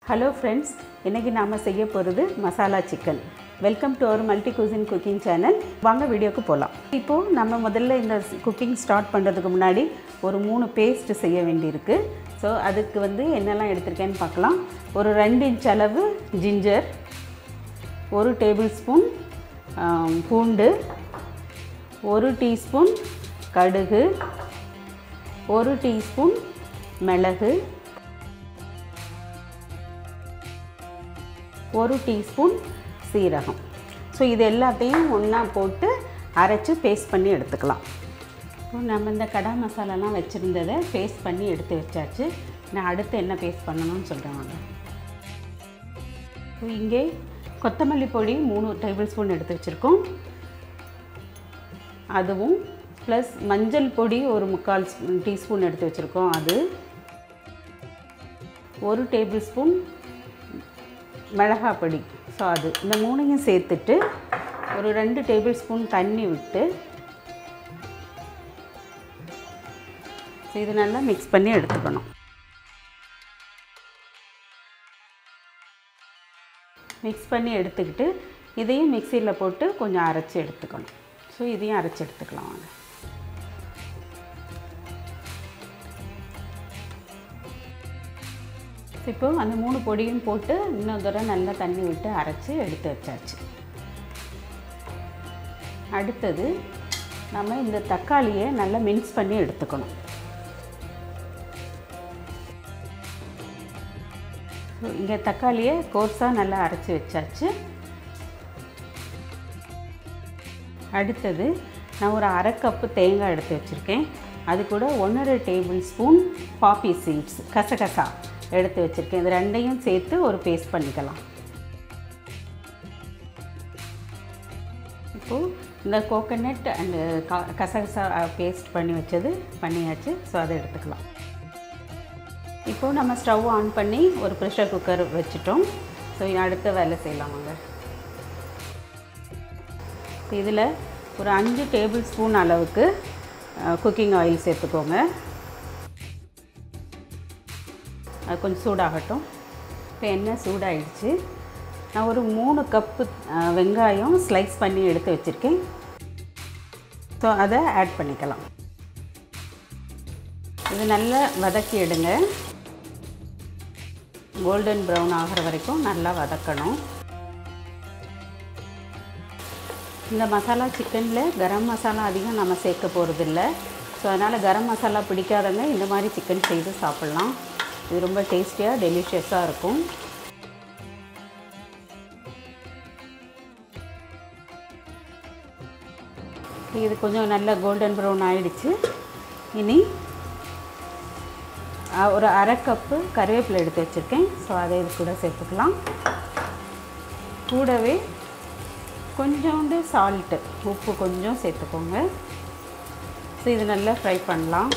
hello friends இன்றைக்கி நாம் செய்ய போகிறது masala chicken welcome to our multi cuisine cooking channel வாங்க வீடியோக்கு போகலாம் இப்போது நம்ம முதல்ல இந்த குக்கிங் ஸ்டார்ட் பண்ணுறதுக்கு முன்னாடி ஒரு மூணு பேஸ்ட் செய்ய வேண்டியிருக்கு ஸோ அதுக்கு வந்து என்னெல்லாம் எடுத்திருக்கேன்னு பார்க்கலாம் ஒரு ரெண்டு இன்ச் அளவு ஜிஞ்சர் ஒரு டேபிள் ஸ்பூன் பூண்டு ஒரு டீஸ்பூன் கடுகு ஒரு டீஸ்பூன் மிளகு ஒரு டீஸ்பூன் சீரகம் ஸோ இது எல்லாத்தையும் ஒன்றா போட்டு அரைச்சி பேஸ்ட் பண்ணி எடுத்துக்கலாம் இப்போ நம்ம இந்த கடா மசாலாலாம் வச்சுருந்ததை பேஸ்ட் பண்ணி எடுத்து வச்சாச்சு நான் அடுத்து என்ன பேஸ்ட் பண்ணணும்னு சொல்கிறேன் வாங்க இப்போ இங்கே கொத்தமல்லி பொடி மூணு டேபிள் ஸ்பூன் எடுத்து வச்சுருக்கோம் அதுவும் ப்ளஸ் மஞ்சள் பொடி ஒரு முக்கால் டீஸ்பூன் எடுத்து வச்சுருக்கோம் அது ஒரு டேபிள் ஸ்பூன் மிளகாய் பொடி ஸோ அது இந்த மூணையும் சேர்த்துட்டு ஒரு ரெண்டு டேபிள் ஸ்பூன் தண்ணி விட்டு ஸோ இது நல்லா மிக்ஸ் பண்ணி எடுத்துக்கணும் மிக்ஸ் பண்ணி எடுத்துக்கிட்டு இதையும் மிக்சியில் போட்டு கொஞ்சம் அரைச்சி எடுத்துக்கணும் ஸோ இதையும் அரைச்சி எடுத்துக்கலாம் வாங்க இப்போ அந்த மூணு பொடியும் போட்டு இன்னொரு தடவை நல்லா தண்ணி விட்டு அரைச்சி எடுத்து வச்சாச்சு அடுத்தது நம்ம இந்த தக்காளியை நல்லா மின்ஸ் பண்ணி எடுத்துக்கணும் இங்கே தக்காளியை கோர்ஸாக நல்லா அரைச்சி வச்சாச்சு அடுத்தது நான் ஒரு அரை கப்பு தேங்காய் எடுத்து வச்சுருக்கேன் அது கூட ஒன்றரை டேபிள் ஸ்பூன் பாப்பி சீட்ஸ் கசகசா எடுத்து வச்சுருக்கேன் இது ரெண்டையும் சேர்த்து ஒரு பேஸ்ட் பண்ணிக்கலாம் இப்போது இந்த கோகனட் அண்டு க கசகசா பேஸ்ட் பண்ணி வச்சது பண்ணியாச்சு ஸோ அதை எடுத்துக்கலாம் இப்போது நம்ம ஸ்டவ் ஆன் பண்ணி ஒரு ப்ரெஷர் குக்கர் வச்சுட்டோம் ஸோ அடுத்த வேலை செய்யலாம் வாங்க இதில் ஒரு அஞ்சு டேபிள் ஸ்பூன் அளவுக்கு குக்கிங் ஆயில் சேர்த்துக்கோங்க அது கொஞ்சம் சூடாகட்டும் இப்போ எண்ணெய் சூடாயிடுச்சு நான் ஒரு மூணு கப்பு வெங்காயம் ஸ்லைஸ் பண்ணி எடுத்து வச்சுருக்கேன் ஸோ அதை ஆட் பண்ணிக்கலாம் இது நல்லா வதக்கி எடுங்க கோல்டன் ப்ரௌன் ஆகிற வரைக்கும் நல்லா வதக்கணும் இந்த மசாலா சிக்கனில் கரம் மசாலா அதிகம் நம்ம சேர்க்க போகிறதில்ல ஸோ அதனால் கரம் மசாலா பிடிக்காதவங்க இந்த மாதிரி சிக்கன் செய்து சாப்பிட்லாம் இது ரொம்ப டேஸ்டியாக டெலிஷியஸாக இருக்கும் இது கொஞ்சம் நல்ல கோல்டன் ப்ரௌன் ஆகிடுச்சு இனி ஒரு அரை கப்பு கருவேப்பிலை எடுத்து வச்சுருக்கேன் ஸோ அதை இது கூட சேர்த்துக்கலாம் கூடவே கொஞ்சோண்டு சால்ட்டு உப்பு கொஞ்சம் சேர்த்துக்கோங்க ஸோ இது நல்லா ஃப்ரை பண்ணலாம்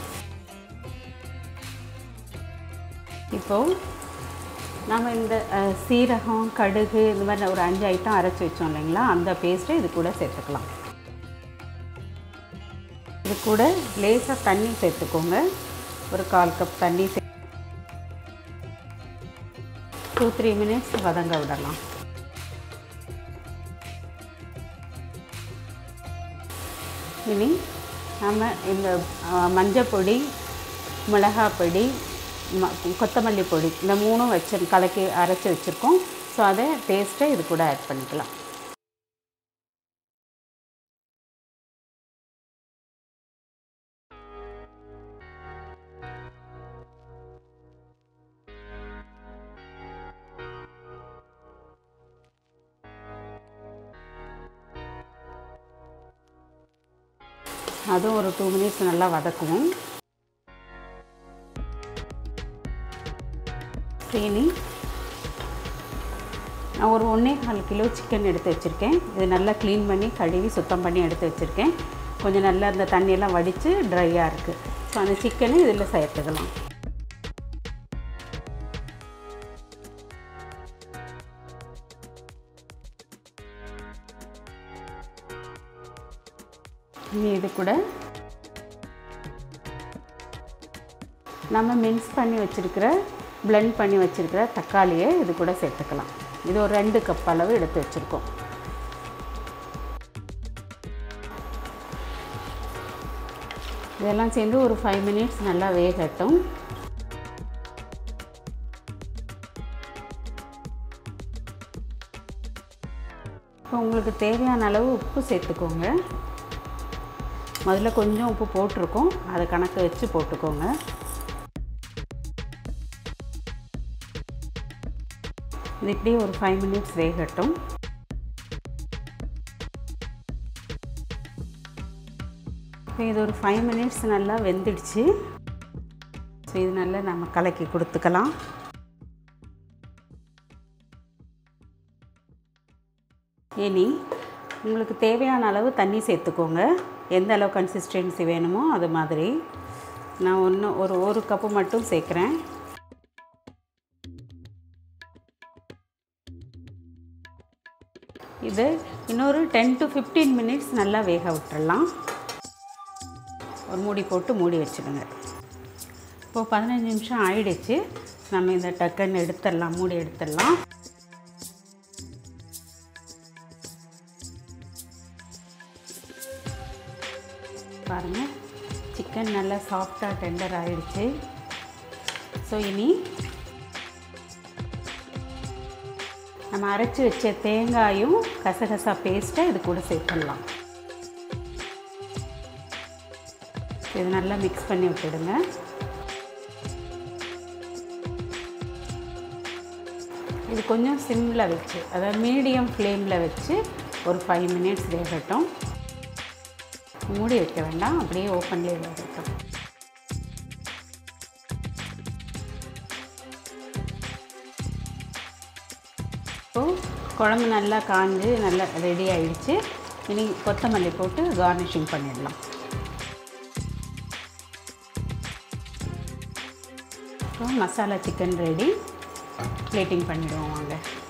இப்போது நம்ம இந்த சீரகம் கடுகு இந்த மாதிரி ஒரு அஞ்சு ஐட்டம் அரைச்சி வச்சோம் இல்லைங்களா அந்த பேஸ்ட்டை இது கூட சேர்த்துக்கலாம் இது கூட லேசாக தண்ணி சேர்த்துக்கோங்க ஒரு கால் கப் தண்ணி சே டூ த்ரீ மினிட்ஸ் வதங்க விடலாம் இனி நம்ம இந்த மஞ்சள் பொடி மிளகாய் பொடி ம கொத்தமல்லி பொடி இந்த மூணும் வச்சு கலக்கி அரைச்சி வச்சுருக்கோம் ஸோ அதை டேஸ்ட்டை இது கூட ஆட் பண்ணிக்கலாம் அதுவும் ஒரு டூ மினிட்ஸ் நல்லா வதக்குவோம் சீனி நான் ஒரு ஒன்றே கால் கிலோ சிக்கன் எடுத்து வச்சுருக்கேன் இது நல்லா க்ளீன் பண்ணி கழுவி சுத்தம் பண்ணி எடுத்து வச்சுருக்கேன் கொஞ்சம் நல்லா அந்த தண்ணியெல்லாம் வடித்து ட்ரையாக இருக்குது ஸோ அந்த சிக்கனை இதில் சேர்த்துக்கலாம் இனி இது கூட நம்ம மிக்ஸ் பண்ணி வச்சுருக்கிற பிளெண்ட் பண்ணி வச்சுருக்கிற தக்காளியை இது கூட சேர்த்துக்கலாம் இது ஒரு ரெண்டு கப் அளவு எடுத்து வச்சுருக்கோம் இதெல்லாம் சேர்ந்து ஒரு ஃபைவ் மினிட்ஸ் நல்லா வேகட்டும் இப்போ உங்களுக்கு தேவையான அளவு உப்பு சேர்த்துக்கோங்க முதல்ல கொஞ்சம் உப்பு போட்டிருக்கோம் அதை கணக்கு வச்சு போட்டுக்கோங்க இது இப்படியே ஒரு ஃபைவ் மினிட்ஸ் வேகட்டும் இப்போ இது ஒரு ஃபைவ் மினிட்ஸ் நல்லா வெந்துடுச்சு ஸோ இது நல்லா நம்ம கலக்கி கொடுத்துக்கலாம் இனி உங்களுக்கு தேவையான அளவு தண்ணி சேர்த்துக்கோங்க எந்த அளவு கன்சிஸ்டன்சி வேணுமோ அது மாதிரி நான் ஒன்று ஒரு ஒரு கப்பு மட்டும் சேர்க்குறேன் இது இன்னொரு டென் டு ஃபிஃப்டீன் மினிட்ஸ் நல்லா வேக விட்டுறலாம் ஒரு மூடி போட்டு மூடி வச்சுடுங்க இப்போது பதினஞ்சு நிமிஷம் ஆயிடுச்சு நம்ம இந்த டக்குன்னு எடுத்துடலாம் மூடி எடுத்துடலாம் பாருங்கள் சிக்கன் நல்லா சாஃப்டாக டெண்டர் ஆயிடுச்சு ஸோ இனி நம்ம அரைச்சி வச்ச தேங்காயும் கசகசா பேஸ்ட்டை இது கூட சேர்த்துடலாம் இது நல்லா மிக்ஸ் பண்ணி விட்டுடுங்க இது கொஞ்சம் சிம்மில் வச்சு அதாவது மீடியம் ஃப்ளேமில் வச்சு ஒரு ஃபைவ் மினிட்ஸ் வேகட்டும் மூடி வைக்க வேண்டாம் அப்படியே ஓப்பன்லேயே வேகட்டும் இப்போது குழம்பு நல்லா காஞ்சு நல்லா ரெடி ஆயிடுச்சு இனி கொத்தமல்லி போட்டு கார்னிஷிங் பண்ணிடலாம் இப்போ மசாலா சிக்கன் ரெடி பிளேட்டிங் பண்ணிவிடுவோம் வாங்க